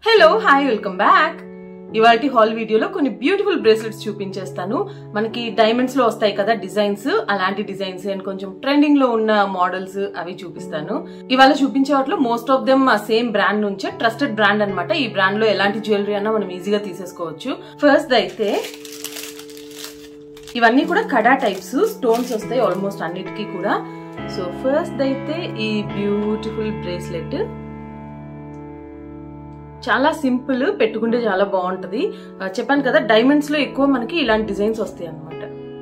hello hi welcome back ఇవాళ haul వీడియోలో కొన్ని బ్యూటిఫుల్ బ్రేస్లెట్స్ చూపించేస్తాను మనకి డైమండ్స్ లో వస్తాయి కదా డిజైన్స్ అలాంటి డిజైన్స్ అండ్ కొంచెం ట్రెండింగ్ లో ఉన్న మోడల్స్ అవి చూపిస్తాను ఇవాళ చూపించే వాటిలో most of them same brand నుంచే ట్రస్టెడ్ బ్రాండ్ అన్నమాట ఈ బ్రాండ్ లో ఎలాంటి జ్యువెలరీ అన్నా మనం ఈజీగా తీసేసుకోవచ్చు ఫస్ట్ అయితే ఇవన్నీ కూడా కడా టైప్స్ స్టోన్స్ వస్తాయి ఆల్మోస్ట్ అన్నిటికీ కూడా సో ఫస్ట్ అయితే ఈ బ్యూటిఫుల్ బ్రేస్లెట్ చాలా సింపుల్ పెట్టుకుంటే చాలా బాగుంటది ఆ, చెప్పాను కదా డైమండ్స్ లో ఎక్కువ మనకి ఇలాంటి డిజైన్స్ వస్తాయి అన్నమాట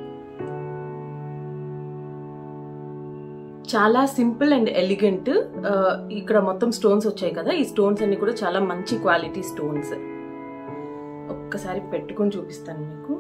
చాలా సింపుల్ అండ్ ఎలిగెంట్ ఇక్కడ మొత్తం స్టోన్స్ వచ్చాయి కదా ఈ స్టోన్స్ అన్ని కూడా చాలా మంచి క్వాలిటీ స్టోన్స్ ఒక్కసారి పెట్టుకొని చూపిస్తాను మీకు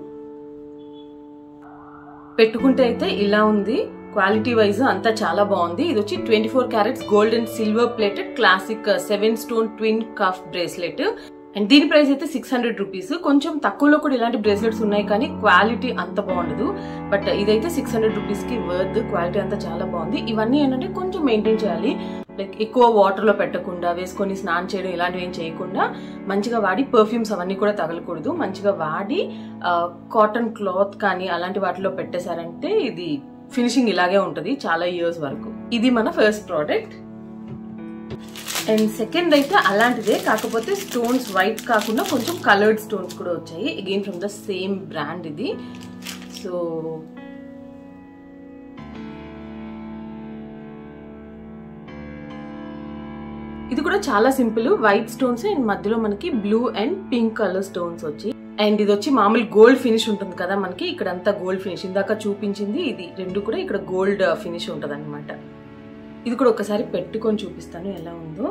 పెట్టుకుంటే అయితే ఇలా ఉంది క్వాలిటీ వైజ్ అంతా చాలా బాగుంది ఇది వచ్చి twenty four carats gold and silver plated classic seven stone twin cuff bracelet and దీని ప్రైస్ అయితే సిక్స్ హండ్రెడ్ రూపీస్ కొంచెం తక్కువలో కూడా ఇలాంటి బ్రేస్లెట్స్ ఉన్నాయి కానీ క్వాలిటీ అంత బాగుండదు బట్ ఇదైతే సిక్స్ హండ్రెడ్ రూపీస్ కి వర్త్ క్వాలిటీ అంతా చాలా బాగుంది ఇవన్నీ ఏంటంటే కొంచెం మెయింటైన్ చేయాలి లైక్ ఎక్కువ వాటర్ లో పెట్టకుండా వేసుకొని స్నానం చేయడం ఇలాంటివి ఏం చేయకుండా మంచిగా వాడి పర్ఫ్యూమ్స్ అవన్నీ కూడా తగలకూడదు మంచిగా వాడి కాటన్ క్లాత్ కానీ అలాంటి వాటిలో పెట్టేశారంటే ఇది ఫినిషింగ్ ఇలాగే ఉంటుంది చాలా ఇయర్స్ వరకు ఇది మన ఫస్ట్ ప్రోడక్ట్ అండ్ సెకండ్ అయితే అలాంటిదే కాకపోతే స్టోన్స్ వైట్ కాకుండా కొంచెం కలర్డ్ స్టోన్స్ కూడా వచ్చాయి again from the same brand ఇది సో ఇది కూడా చాలా సింపుల్ వైట్ స్టోన్స్ అండ్ మధ్యలో మనకి blue and pink colour stones వచ్చి అండ్ ఇది వచ్చి మామూలు గోల్డ్ ఫినిష్ ఉంటుంది కదా మనకి ఇక్కడ అంతా గోల్డ్ ఫినిష్ ఇందాక చూపించింది ఇది రెండు కూడా ఇక్కడ గోల్డ్ ఫినిష్ ఉంటుంది అనమాట ఇది కూడా ఒకసారి పెట్టుకొని చూపిస్తాను ఎలా ఉందో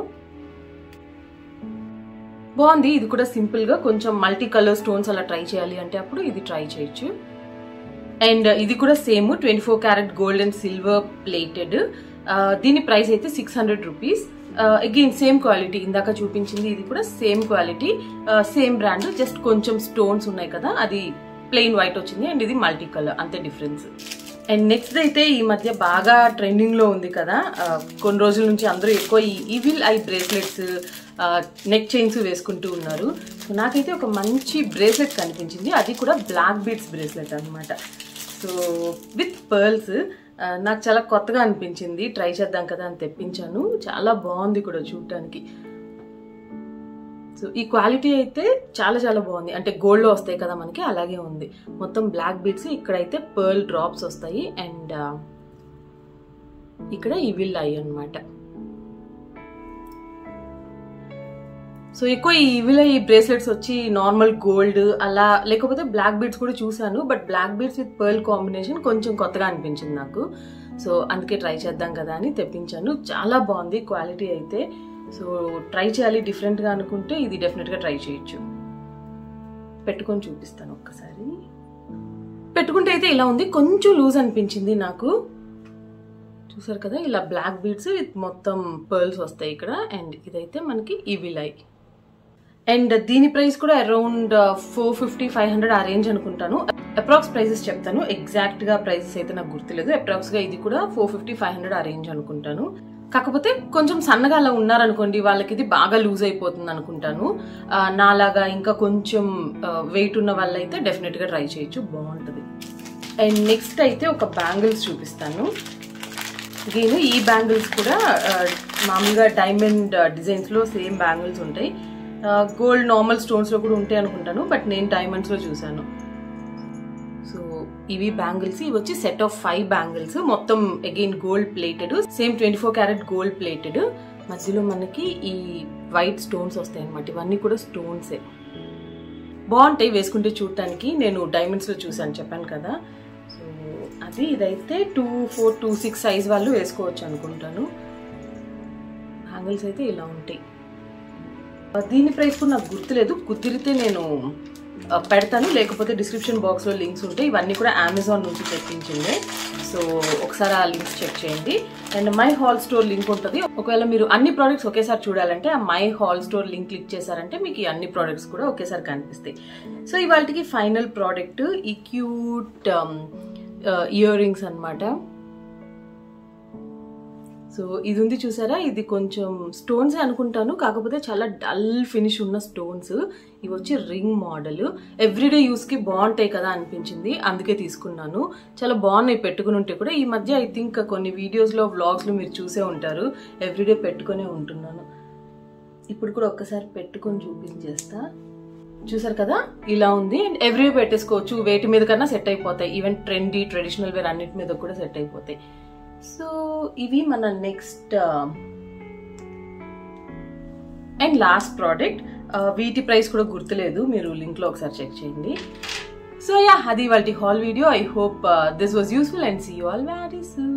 బాగుంది ఇది కూడా సింపుల్ గా కొంచెం మల్టీ కలర్ స్టోన్స్ అలా ట్రై చేయాలి అంటే అప్పుడు ఇది ట్రై చేయొచ్చు అండ్ ఇది కూడా same twenty four carat gold and silver plated దీని ప్రైస్ అయితే six hundred rupees again same quality ఇందాక చూపించింది ఇది కూడా same quality same brand just కొంచెం స్టోన్స్ ఉన్నాయి కదా అది ప్లెయిన్ వైట్ వచ్చింది అండ్ ఇది మల్టీ కలర్ అంతే డిఫరెన్స్ అండ్ నెక్స్ట్ అయితే ఈ మధ్య బాగా ట్రెండింగ్ లో ఉంది కదా ఆ, కొన్ని రోజుల నుంచి అందరూ ఎక్కువ ఈ evil eye bracelets neck chains వేసుకుంటూ ఉన్నారు సో నాకైతే ఒక మంచి బ్రేస్లెట్ కనిపించింది అది కూడా బ్లాక్ బీడ్స్ బ్రేస్లెట్ అన్నమాట సో విత్ పర్ల్స్ నాకు చాలా కొత్తగా అనిపించింది ట్రై చేద్దాం కదా అని తెప్పించాను చాలా బాగుంది కూడా చూడటానికి సో ఈ క్వాలిటీ అయితే చాలా చాలా బాగుంది అంటే గోల్డ్ లో వస్తాయి కదా మనకి అలాగే ఉంది మొత్తం బ్లాక్ బీడ్స్ ఇక్కడైతే పర్ల్ డ్రాప్స్ వస్తాయి అండ్ ఇక్కడ ఈ విల్ ఐ అనమాట సో ఎక్కువ ఈ ఇవిల ఈ బ్రేస్లెట్స్ వచ్చి నార్మల్ గోల్డ్ అలా లేకపోతే బ్లాక్ బీడ్స్ కూడా చూసాను but black beads with pearl combination కొంచెం కొత్తగా అనిపించింది నాకు సో అందుకే ట్రై చేద్దాం కదా అని తెప్పించాను చాలా బాగుంది క్వాలిటీ అయితే సో ట్రై చేయాలి డిఫరెంట్గా అనుకుంటే ఇది డెఫినెట్గా ట్రై చేయొచ్చు పెట్టుకొని చూపిస్తాను ఒక్కసారి పెట్టుకుంటే అయితే ఇలా ఉంది కొంచెం లూజ్ అనిపించింది నాకు చూసారు కదా ఇలా బ్లాక్ బీడ్స్ విత్ మొత్తం పర్ల్స్ వస్తాయి ఇక్కడ అండ్ ఇదైతే మనకి ఈ విలై అండ్ దీని ప్రైస్ కూడా around four fifty five hundred ఆ రేంజ్ అనుకుంటాను అప్రాక్స్ ప్రైసెస్ చెప్తాను ఎగ్జాక్ట్ గా ప్రైసెస్ అయితే నాకు గుర్తులేదు అప్రాక్స్ గా ఇది కూడా ఫోర్ ఫిఫ్టీ ఫైవ్ హండ్రెడ్ ఆ రేంజ్ అనుకుంటాను కాకపోతే కొంచెం సన్నగా అలా ఉన్నారనుకోండి వాళ్ళకి ఇది బాగా లూజ్ అయిపోతుంది అనుకుంటాను ఆ, నాలాగా ఇంకా కొంచెం వెయిట్ ఉన్న వాళ్ళైతే డెఫినెట్ గా ట్రై చేయొచ్చు బాగుంటుంది అండ్ నెక్స్ట్ అయితే ఒక బ్యాంగిల్స్ చూపిస్తాను నేను ఈ బ్యాంగిల్స్ కూడా ఆ, మామూలుగా డైమండ్ డిజైన్స్ లో సేమ్ బ్యాంగిల్స్ ఉంటాయి గోల్డ్ నార్మల్ స్టోన్స్ లో కూడా ఉంటాయి అనుకుంటాను బట్ నేను డైమండ్స్ లో చూసాను సో ఇవి బ్యాంగిల్స్ ఇవి వచ్చి సెట్ ఆఫ్ ఫైవ్ బ్యాంగిల్స్ మొత్తం again gold plated same twenty four carat gold plated మధ్యలో మనకి ఈ వైట్ స్టోన్స్ వస్తాయి అనమాట ఇవన్నీ కూడా స్టోన్సే బాగుంటాయి వేసుకుంటే చూడటానికి నేను డైమండ్స్ లో చూసాను చెప్పాను కదా సో అది ఇదైతే two four two six size వాళ్ళు వేసుకోవచ్చు అనుకుంటాను బ్యాంగిల్స్ అయితే ఇలా ఉంటాయి దీని ప్రైస్ కూడా నాకు గుర్తులేదు కుదిరితే నేను ఆ, పెడతాను లేకపోతే డిస్క్రిప్షన్ బాక్స్లో లింక్స్ ఉంటాయి ఇవన్నీ కూడా అమెజాన్ నుంచి తెప్పించింది సో ఒకసారి ఆ లింక్స్ చెక్ చేయండి and my haul store link ఉంటుంది ఒకవేళ మీరు అన్ని ప్రోడక్ట్స్ ఒకేసారి చూడాలంటే ఆ my haul store link click చేశారంటే మీకు ఈ అన్ని ప్రోడక్ట్స్ కూడా ఒకేసారి కనిపిస్తాయి సో ఇవాళకి ఫైనల్ ప్రోడక్ట్ ఈ క్యూట్ ఇయర్ రింగ్స్ అనమాట సో ఇది ఉంది చూసారా ఇది కొంచెం స్టోన్స్ అనుకుంటాను కాకపోతే చాలా డల్ ఫినిష్ ఉన్న స్టోన్స్ ఇవి వచ్చి రింగ్ మోడల్ ఎవ్రీడే యూస్కి బాగుంటాయి కదా అనిపించింది అందుకే తీసుకున్నాను చాలా బాగున్నాయి పెట్టుకుని ఉంటే కూడా ఈ మధ్య ఐ థింక్ కొన్ని వీడియోస్లో వ్లాగ్స్లో మీరు చూసే ఉంటారు ఎవ్రీడే పెట్టుకునే ఉంటున్నాను ఇప్పుడు కూడా ఒక్కసారి పెట్టుకొని చూపించేస్తా చూసారు కదా ఇలా ఉంది అండ్ ఎవ్రీ పెట్టేసుకోవచ్చు వేటి మీద కన్నా సెట్ అయిపోతాయి ఈవెన్ ట్రెండీ ట్రెడిషనల్ వేర్ అన్నిటి మీద కూడా సెట్ అయిపోతాయి సో ఇవి మన నెక్స్ట్ అండ్ లాస్ట్ ప్రోడక్ట్ వీటి ప్రైస్ కూడా గుర్తులేదు మీరు లింక్లో ఒకసారి చెక్ చేయండి సో యా అది వాళ్ళ haul video I hope this was useful and see you all very soon